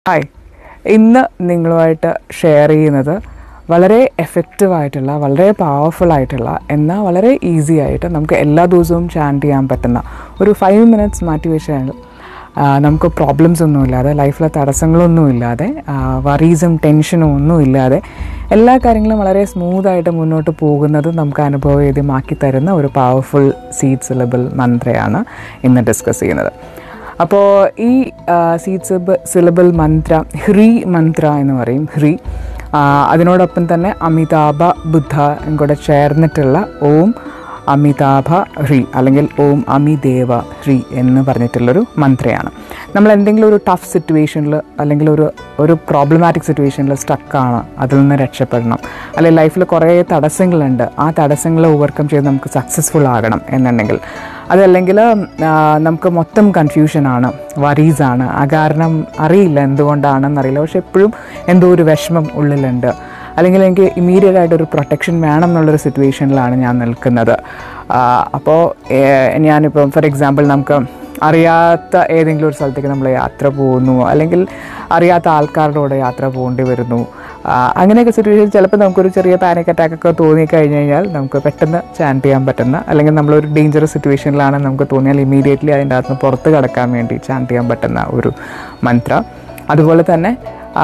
hi ഇന്ന് നിങ്ങളുമായിട്ട് share ചെയ്യുന്നത് വളരെ എഫക്റ്റീവ് ആയിട്ടുള്ള വളരെ പവർഫുൾ ആയിട്ടുള്ള എന്നാൽ വളരെ ഈസി ആയിട്ട് നമുക്ക് എല്ലാ ദിവസവും ചാൻറ്റ് ചെയ്യാൻ പറ്റുന്ന ഒരു ഫൈവ് മിനിറ്റ്സ് മാറ്റി വെച്ചാൽ നമുക്ക് പ്രോബ്ലംസ് ഒന്നും ഇല്ലാതെ ലൈഫിലെ തടസ്സങ്ങളൊന്നും ഇല്ലാതെ വറീസും ടെൻഷനും ഒന്നും ഇല്ലാതെ എല്ലാ കാര്യങ്ങളും വളരെ സ്മൂത്തായിട്ട് മുന്നോട്ട് പോകുന്നത് നമുക്ക് അനുഭവവേദ്യമാക്കി തരുന്ന ഒരു പവർഫുൾ സീഡ് സിലബിൾ മന്ത്രയാണ് ഇന്ന് ഡിസ്കസ് ചെയ്യുന്നത് അപ്പോൾ ഈ സീഡ് സിബ് സിലബിൾ മന്ത്ര ഹ്രീ മന്ത്ര എന്ന് പറയും ഹ്രീ ആ, അതിനോടൊപ്പം തന്നെ അമിതാഭ ബുദ്ധ കൂടെ ചേർന്നിട്ടുള്ള ഓം അമിതാഭ ഹ്രീ അല്ലെങ്കിൽ ഓം അമിദേവ ഹ്രീ എന്ന് പറഞ്ഞിട്ടുള്ളൊരു മന്ത്രയാണ് നമ്മൾ എന്തെങ്കിലും ഒരു ടഫ് സിറ്റുവേഷനിൽ അല്ലെങ്കിൽ ഒരു ഒരു പ്രോബ്ലമാറ്റിക് സിറ്റുവേഷനിൽ സ്റ്റക്കാണ് അതിൽ നിന്ന് രക്ഷപ്പെടണം അല്ലെങ്കിൽ ലൈഫിൽ കുറേ തടസ്സങ്ങളുണ്ട് ആ തടസ്സങ്ങളെ ഓവർകം ചെയ്ത് നമുക്ക് സക്സസ്ഫുൾ ആകണം എന്നുണ്ടെങ്കിൽ അതല്ലെങ്കിൽ ആ, നമുക്ക് മൊത്തം കൺഫ്യൂഷനാണ് വറീസാണ് ആ കാരണം അറിയില്ല എന്തുകൊണ്ടാണെന്നറിയില്ല പക്ഷെ എപ്പോഴും എന്തോ ഒരു വിഷമം ഉള്ളിലുണ്ട് അല്ലെങ്കിൽ എനിക്ക് ഇമ്മീഡിയറ്റ് ആയിട്ട് ഒരു പ്രൊട്ടക്ഷൻ വേണം എന്നുള്ളൊരു സിറ്റുവേഷനിലാണ് ഞാൻ നിൽക്കുന്നത് അപ്പോൾ ഞാനിപ്പം ഫോർ എക്സാമ്പിൾ നമുക്ക് അറിയാത്ത ഏതെങ്കിലും ഒരു സ്ഥലത്തേക്ക് നമ്മൾ യാത്ര പോകുന്നു അല്ലെങ്കിൽ അറിയാത്ത ആൾക്കാരുടെ കൂടെ യാത്ര പോകേണ്ടി വരുന്നു ആ, അങ്ങനെയൊക്കെ സിറ്റുവേഷൻ ചിലപ്പോൾ നമുക്കൊരു ചെറിയ പാനിക് അറ്റാക്ക് ഒക്കെ തോന്നി കഴിഞ്ഞ് കഴിഞ്ഞാൽ നമുക്ക് പെട്ടെന്ന് ചാൻറ്റ് ചെയ്യാൻ പറ്റുന്ന അല്ലെങ്കിൽ നമ്മളൊരു ഡേഞ്ചറസ് സിറ്റുവേഷനിലാണ് നമുക്ക് തോന്നിയാൽ ഇമീഡിയറ്റ്ലി അതിൻ്റെ അകത്ത് നിന്ന് പുറത്ത് കടക്കാൻ വേണ്ടി ചാൻറ്റ് ചെയ്യാൻ പറ്റുന്ന ഒരു മന്ത്ര അതുപോലെ തന്നെ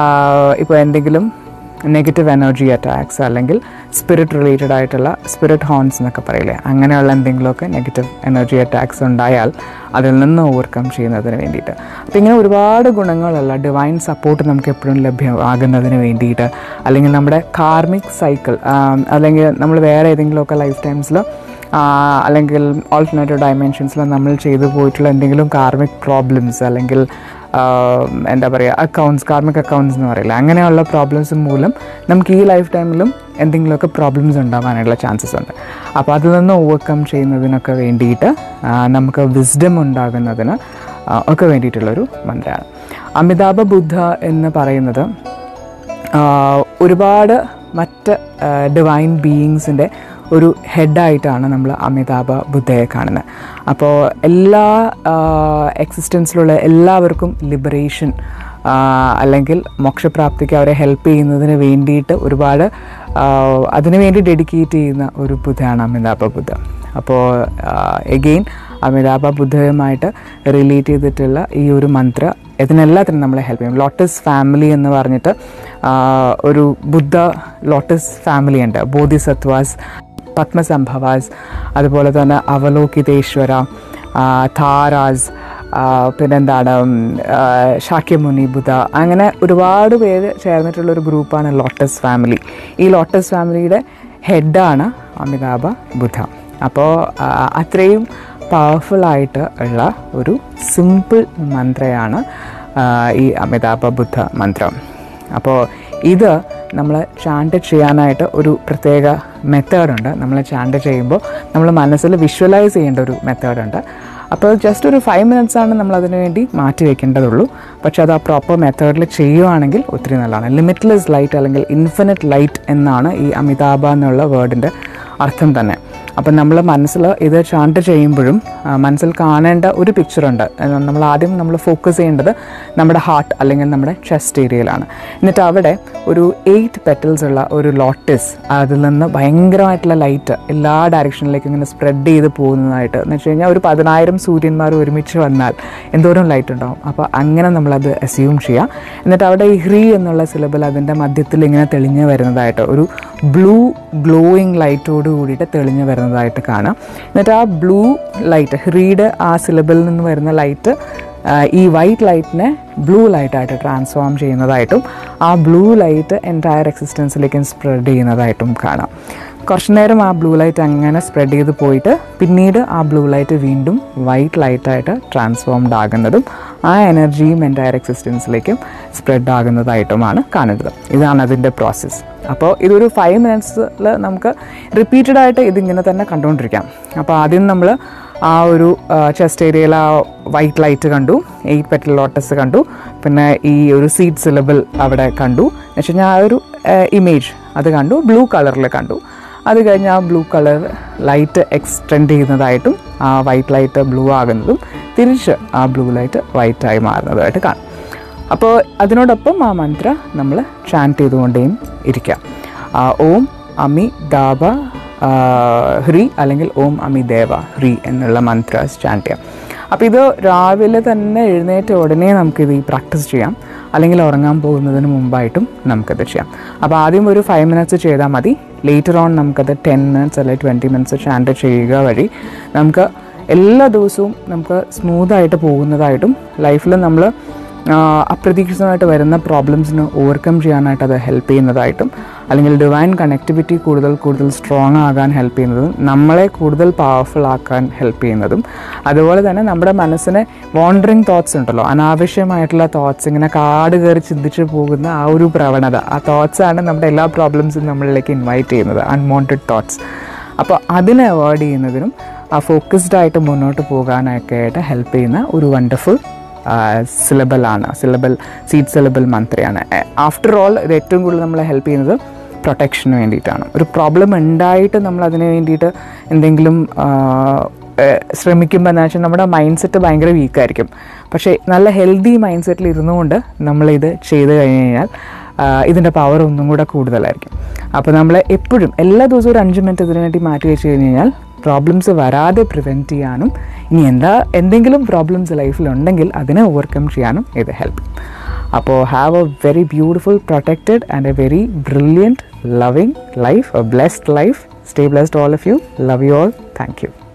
ഇപ്പോൾ എന്തെങ്കിലും നെഗറ്റീവ് എനർജി അറ്റാക്സ് അല്ലെങ്കിൽ സ്പിരിറ്റ് റിലേറ്റഡ് ആയിട്ടുള്ള സ്പിരിറ്റ് ഹോൺസ് എന്നൊക്കെ പറയില്ലേ അങ്ങനെയുള്ള എന്തെങ്കിലുമൊക്കെ നെഗറ്റീവ് എനർജി അറ്റാക്സ് ഉണ്ടായാൽ അതിൽ നിന്ന് ഓവർകം ചെയ്യുന്നതിന് വേണ്ടിയിട്ട് അപ്പോൾ ഇങ്ങനെ ഒരുപാട് ഗുണങ്ങളുള്ള ഡിവൈൻ സപ്പോർട്ട് നമുക്ക് എപ്പോഴും ലഭ്യമാകുന്നതിന് വേണ്ടിയിട്ട് അല്ലെങ്കിൽ നമ്മുടെ കാർമിക് സൈക്കിൾ അല്ലെങ്കിൽ നമ്മൾ വേറെ ഏതെങ്കിലുമൊക്കെ ലൈഫ് ടൈംസിൽ അല്ലെങ്കിൽ ഓൾട്ടർനേറ്റീവ് ഡയമെൻഷൻസിൽ നമ്മൾ ചെയ്തു പോയിട്ടുള്ള എന്തെങ്കിലും കാർമിക് പ്രോബ്ലംസ് അല്ലെങ്കിൽ ആഹ് എന്താ പറയുക അക്കൗണ്ട്സ് കാർമിക് അക്കൗണ്ട്സ് എന്ന് പറയില്ല അങ്ങനെയുള്ള പ്രോബ്ലംസ് മൂലം നമുക്ക് ഈ ലൈഫ് ടൈമിലും എന്തെങ്കിലുമൊക്കെ പ്രോബ്ലംസ് ഉണ്ടാകാനുള്ള ചാൻസസ് ഉണ്ട് അപ്പോൾ അതിൽ നിന്ന് ഓവർകം ചെയ്യുന്നതിനൊക്കെ വേണ്ടിയിട്ട് ആ, നമുക്ക് വിസ്ഡം ഉണ്ടാകുന്നതിന് ആ, ഒക്കെ വേണ്ടിയിട്ടുള്ളൊരു മന്ത്രമാണ് അമിതാഭ ബുദ്ധ എന്ന് പറയുന്നത് ആ, ഒരുപാട് മറ്റ് ഡിവൈൻ ബീയിങ്സിൻ്റെ ഒരു ഹെഡായിട്ടാണ് നമ്മൾ അമിതാഭ ബുദ്ധയെ കാണുന്നത് അപ്പോൾ എല്ലാ എക്സിസ്റ്റൻസിലുള്ള എല്ലാവർക്കും ലിബറേഷൻ അല്ലെങ്കിൽ മോക്ഷപ്രാപ്തിക്ക് അവരെ ഹെൽപ്പ് ചെയ്യുന്നതിന് വേണ്ടിയിട്ട് ഒരുപാട് ആ, അതിനു വേണ്ടി ഡെഡിക്കേറ്റ് ചെയ്യുന്ന ഒരു ബുദ്ധയാണ് അമിതാഭ ബുദ്ധ അപ്പോൾ എഗെയിൻ അമിതാഭ ബുദ്ധയുമായിട്ട് റിലേറ്റ് ചെയ്തിട്ടുള്ള ഈ ഒരു മന്ത്ര ഇതിനെല്ലാത്തിനും നമ്മളെ ഹെൽപ്പ് ചെയ്യും ലോട്ടസ് ഫാമിലി എന്ന് പറഞ്ഞിട്ട് ആ, ഒരു ബുദ്ധ ലോട്ടസ് ഫാമിലി ഉണ്ട് ബോധിസത്വാസ് പത്മസംഭവാസ് അതുപോലെ തന്നെ അവലോകിതേശ്വര ആ, താരാസ് ആ, പിന്നെന്താണ് ഉം, ആ, ശാക്യമുനി ബുധ അങ്ങനെ ഒരുപാട് പേര് ചേർന്നിട്ടുള്ള ഒരു ഗ്രൂപ്പാണ് ലോട്ടസ് ഫാമിലി ഈ ലോട്ടസ് ഫാമിലിയുടെ ഹെഡാണ് അമിതാഭ ബുദ്ധ അപ്പോൾ ആ, അത്രയും പവർഫുൾ ആയിട്ട് ഉള്ള ഒരു സിമ്പിൾ മന്ത്രയാണ് ആ, ഈ അമിതാഭ ബുദ്ധ മന്ത്രം അപ്പോൾ ഇത് നമ്മൾ ചാൻഡ് ചെയ്യാനായിട്ട് ഒരു പ്രത്യേക മെത്തേഡുണ്ട് നമ്മൾ ചാൻഡ് ചെയ്യുമ്പോൾ നമ്മൾ മനസ്സിൽ വിഷ്വലൈസ് ചെയ്യേണ്ട ഒരു മെത്തേഡുണ്ട് അപ്പോൾ ജസ്റ്റ് ഒരു ഫൈവ് മിനിറ്റ്സ് ആണ് നമ്മൾ അതിന് വേണ്ടി മാറ്റി വെക്കേണ്ടതുള്ളൂ പക്ഷേ അത് ആ പ്രോപ്പർ മെത്തേഡിൽ ചെയ്യുവാണെങ്കിൽ ഒത്തിരി നല്ലതാണ് ലിമിറ്റ്ലെസ് ലൈറ്റ് അല്ലെങ്കിൽ ഇൻഫിനിറ്റ് ലൈറ്റ് എന്നാണ് ഈ അമിതാഭ എന്നുള്ള വേർഡിൻ്റെ അർത്ഥം തന്നെ അപ്പം നമ്മൾ മനസ്സിൽ ഇത് ചാണ്ട് ചെയ്യുമ്പോഴും ആ, മനസ്സിൽ കാണേണ്ട ഒരു പിക്ചറുണ്ട് നമ്മൾ ആദ്യം നമ്മൾ ഫോക്കസ് ചെയ്യേണ്ടത് നമ്മുടെ ഹാർട്ട് അല്ലെങ്കിൽ നമ്മുടെ ചെസ്റ്റ് ഏരിയയിലാണ് എന്നിട്ട് അവിടെ ഒരു എയ്റ്റ് പെറ്റൽസ് ഉള്ള ഒരു ലോട്ടസ് അതിൽ നിന്ന് ഭയങ്കരമായിട്ടുള്ള ലൈറ്റ് എല്ലാ ഡയറക്ഷനിലേക്കും ഇങ്ങനെ സ്പ്രെഡ് ചെയ്ത് പോകുന്നതായിട്ട് എന്ന് വെച്ച് കഴിഞ്ഞാൽ ഒരു പതിനായിരം സൂര്യന്മാർ ഒരുമിച്ച് വന്നാൽ എന്തോരം ലൈറ്റ് ഉണ്ടാവും അപ്പോൾ അങ്ങനെ നമ്മളത് അസ്യൂം ചെയ്യാം എന്നിട്ട് അവിടെ ഈ ഹ്രീ എന്നുള്ള സിലബിൾ അതിൻ്റെ മധ്യത്തിൽ ഇങ്ങനെ തെളിഞ്ഞ് വരുന്നതായിട്ട് ഒരു ബ്ലൂ ഗ്ലോയിങ് ലൈറ്റോട് കൂടിയിട്ട് തെളിഞ്ഞ് വരുന്നതായിട്ട് കാണാം എന്നിട്ട് ആ ബ്ലൂ ലൈറ്റ് ഹ്രീയുടെ ആ സിലബിളിൽ നിന്ന് വരുന്ന ലൈറ്റ് ഈ വൈറ്റ് ലൈറ്റിനെ ബ്ലൂ ലൈറ്റായിട്ട് ട്രാൻസ്ഫോം ചെയ്യുന്നതായിട്ടും ആ ബ്ലൂ ലൈറ്റ് എൻറ്റയർ എക്സിസ്റ്റൻസിലേക്കും സ്പ്രെഡ് ചെയ്യുന്നതായിട്ടും കാണാം കുറച്ച് നേരം ആ ബ്ലൂ ലൈറ്റ് അങ്ങനെ സ്പ്രെഡ് ചെയ്ത് പോയിട്ട് പിന്നീട് ആ ബ്ലൂ ലൈറ്റ് വീണ്ടും വൈറ്റ് ലൈറ്റായിട്ട് ട്രാൻസ്ഫോംഡ് ആകുന്നതും ആ എനർജിയും എൻറ്റയർ എക്സിസ്റ്റൻസിലേക്കും സ്പ്രെഡ് ആകുന്നതായിട്ടുമാണ് കാണുന്നത് ഇതാണ് അതിൻ്റെ പ്രോസസ്സ് അപ്പോൾ ഇതൊരു ഫൈവ് മിനിറ്റ്സിൽ നമുക്ക് റിപ്പീറ്റഡ് ആയിട്ട് ഇതിങ്ങനെ തന്നെ കണ്ടുകൊണ്ടിരിക്കാം അപ്പോൾ ആദ്യം നമ്മൾ ആ ഒരു ചെസ്റ്റ് ഏരിയയിൽ ആ വൈറ്റ് ലൈറ്റ് കണ്ടു എയ്റ്റ് പെറ്റൽ ലോട്ടസ് കണ്ടു പിന്നെ ഈ ഒരു സീഡ് സിലബിൾ അവിടെ കണ്ടു എന്ന് വെച്ച് കഴിഞ്ഞാൽ ആ ഒരു ഇമേജ് അത് കണ്ടു ബ്ലൂ കളറിൽ കണ്ടു അത് കഴിഞ്ഞ് ആ ബ്ലൂ കളർ ലൈറ്റ് എക്സ്റ്റെൻഡ് ചെയ്യുന്നതായിട്ടും ആ വൈറ്റ് ലൈറ്റ് ബ്ലൂ ആകുന്നതും തിരിച്ച് ആ ബ്ലൂ ലൈറ്റ് വൈറ്റായി മാറുന്നതായിട്ട് കാണും അപ്പോൾ അതിനോടൊപ്പം ആ മന്ത്ര നമ്മൾ ചാൻറ്റ് ചെയ്തുകൊണ്ടേയും ഇരിക്കാം ആ, ഓം അമി ദാബ ആ, ഹ്രി അല്ലെങ്കിൽ ഓം അമി ദേവ ഹ്രി എന്നുള്ള മന്ത്രസ് ചാൻറ്റ് ചെയ്യാം അപ്പോൾ ഇത് രാവിലെ തന്നെ എഴുന്നേറ്റ ഉടനെ നമുക്കിത് ഈ പ്രാക്ടീസ് ചെയ്യാം അല്ലെങ്കിൽ ഉറങ്ങാൻ പോകുന്നതിന് മുമ്പായിട്ടും നമുക്കത് ചെയ്യാം അപ്പോൾ ആദ്യം ഒരു ഫൈവ് മിനിറ്റ്സ് ചെയ്താൽ മതി ലേറ്റർ ഓൺ നമുക്കത് ടെൻ മിനിറ്റ്സ് അല്ലെങ്കിൽ ട്വൻറ്റി മിനിറ്റ്സ് ചാൻറ്റ് ചെയ്യുക വഴി നമുക്ക് എല്ലാ ദിവസവും നമുക്ക് സ്മൂത്തായിട്ട് പോകുന്നതായിട്ടും ലൈഫിൽ നമ്മൾ അപ്രതീക്ഷിതമായിട്ട് വരുന്ന പ്രോബ്ലംസിന് ഓവർകം ചെയ്യാനായിട്ട് അത് ഹെൽപ്പ് ചെയ്യുന്നതായിട്ടും അല്ലെങ്കിൽ ഡിവൈൻ കണക്ടിവിറ്റി കൂടുതൽ കൂടുതൽ സ്ട്രോങ് ആകാൻ ഹെൽപ്പ് ചെയ്യുന്നതും നമ്മളെ കൂടുതൽ പവർഫുൾ ആക്കാൻ ഹെൽപ്പ് ചെയ്യുന്നതും അതുപോലെ തന്നെ നമ്മുടെ മനസ്സിനെ വാണ്ടറിങ് തോട്ട്സ് ഉണ്ടല്ലോ അനാവശ്യമായിട്ടുള്ള തോട്ട്സ് ഇങ്ങനെ കാട് കയറി ചിന്തിച്ച് പോകുന്ന ആ ഒരു പ്രവണത ആ തോട്ട്സ് ആണ് നമ്മുടെ എല്ലാ പ്രോബ്ലംസും നമ്മളിലേക്ക് ഇൻവൈറ്റ് ചെയ്യുന്നത് അൺവാണ്ടഡ് തോട്ട്സ് അപ്പോൾ അതിനെ അവോയ്ഡ് ചെയ്യുന്നതിനും ആ ഫോക്കസ്ഡ് ആയിട്ട് മുന്നോട്ട് പോകാനൊക്കെ ആയിട്ട് ഹെൽപ്പ് ചെയ്യുന്ന ഒരു വണ്ടർഫുൾ സിലബലാണ് സിലബൽ സീഡ് സിലബൽ മന്ത്രയാണ് ആഫ്റ്റർ ഓൾ ഇത് ഏറ്റവും കൂടുതൽ നമ്മളെ ഹെൽപ്പ് ചെയ്യുന്നത് പ്രൊട്ടക്ഷന് വേണ്ടിയിട്ടാണ് ഒരു പ്രോബ്ലം ഉണ്ടായിട്ട് നമ്മൾ അതിന് വേണ്ടിയിട്ട് എന്തെങ്കിലും ശ്രമിക്കുമ്പോൾ എന്താ വെച്ചാൽ നമ്മുടെ മൈൻഡ് സെറ്റ് ഭയങ്കര വീക്കായിരിക്കും പക്ഷേ നല്ല ഹെൽത്തി മൈൻഡ് സെറ്റിൽ ഇരുന്നുകൊണ്ട് നമ്മളിത് ചെയ്ത് കഴിഞ്ഞ് കഴിഞ്ഞാൽ ആ, ഇതിൻ്റെ പവർ ഒന്നും കൂടെ കൂടുതലായിരിക്കും അപ്പോൾ നമ്മൾ എപ്പോഴും എല്ലാ ദിവസവും ഒരു അഞ്ച് മിനിറ്റ് ഇതിനു വേണ്ടി മാറ്റി വെച്ച് കഴിഞ്ഞ് കഴിഞ്ഞാൽ പ്രോബ്ലംസ് വരാതെ പ്രിവെൻറ്റ് ചെയ്യാനും ഇനി എന്താ എന്തെങ്കിലും പ്രോബ്ലംസ് ലൈഫിലുണ്ടെങ്കിൽ അതിനെ ഓവർകം ചെയ്യാനും ഇത് ഹെൽപ്പ് ചെയ്യും അപ്പോൾ have a very beautiful protected and a very brilliant loving life a blessed life stay blessed all of you love you all thank U